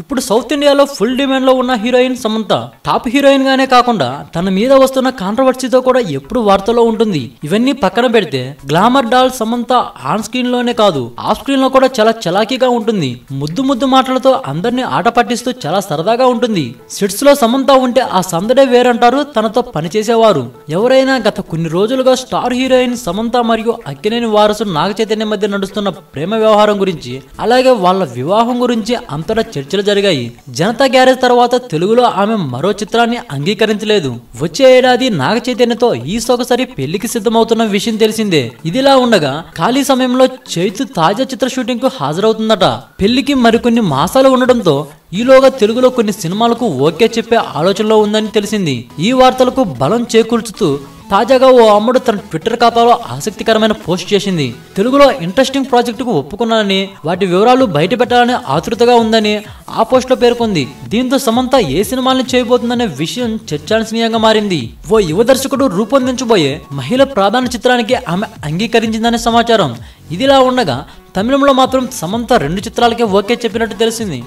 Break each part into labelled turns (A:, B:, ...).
A: ఇప్పుడు సౌత్ ఇండియాలో full demand లో ఉన్న హీరోయిన్ సమంత టాప్ హీరోయిన్ గానే కాకుండా తన మీద వస్తున్న కాంట్రవర్సీతో కూడా ఎప్పుడు వార్తలో ఉంటుంది ఇవన్నీ పక్కన పెడితే glamour doll Samantha on screen లోనే కాదు ఆఫ్ స్క్రీన్ లో కూడా చాలా చలాకీగా ఉంటుంది ముద్దు ముద్దు మాటలతో అందరినీ ఆట పట్టిస్తూ చాలా సరదాగా ఉంటుంది సెట్స్ లో సమంత ఉంటే ఆ సందడే వేరంటారు తనతో పనిచేసేవారు ఎవరైనా గత కొన్ని రోజులుగా స్టార్ హీరోయిన్ సమంత మరియు అక్కినేని వారసు నాగ చైతన్య మధ్య నడుస్తున్న ప్రేమ వ్యవహారం గురించి అలాగే వాళ్ళ వివాహం గురించి అంతటా చర్చలు జరిగాయి జనతా గ్యారేజ్ తర్వాత తెలుగులో ఆమె మరో చిత్రాన్ని అంగీకరించలేదు వచ్చే ఏడాది నాగ చైతన్యతో ఈ సొగసరి పెళ్లికి సిద్ధమవుతున్న విషయం తెలిసిందే ఇదిలా ఉండగా ఖాళీ సమయంలో చైతు తాజా చిత్ర షూటింగ్ కు హాజరవుతుందట పెళ్లికి మరికొన్ని మాసాలు ఉండడంతో ఈలోగా తెలుగులో కొన్ని సినిమాలకు ఓకే చెప్పే ఆలోచనలో ఉందని తెలిసింది ఈ వార్తలకు బలం చేకూర్చుతూ తాజాగా ఓ అమ్ముడు తన ట్విట్టర్ ఖాతాలో ఆసక్తికరమైన పోస్ట్ చేసింది తెలుగులో ఇంట్రెస్టింగ్ ప్రాజెక్టుకు ఒప్పుకున్నానని వాటి వివరాలు బయట పెట్టాలని ఆతృతగా ఉందని ఆ పోస్ట్లో పేర్కొంది దీంతో సమంత ఏ సినిమాల్ని చేయబోతుందనే విషయం చర్చాంశనీయంగా మారింది ఓ యువ దర్శకుడు రూపొందించబోయే మహిళ ప్రధాన చిత్రానికి ఆమె అంగీకరించిందనే సమాచారం ఇదిలా ఉండగా తమిళంలో మాత్రం సమంత రెండు చిత్రాలకే ఓకే చెప్పినట్టు తెలిసింది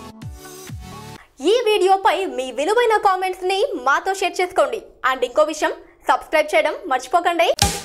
B: ఈ వీడియోపై మీ విలువైన కామెంట్స్ ని మాతో షేర్ చేసుకోండి అండ్ ఇంకో విషయం సబ్స్క్రైబ్ చేయడం మర్చిపోకండి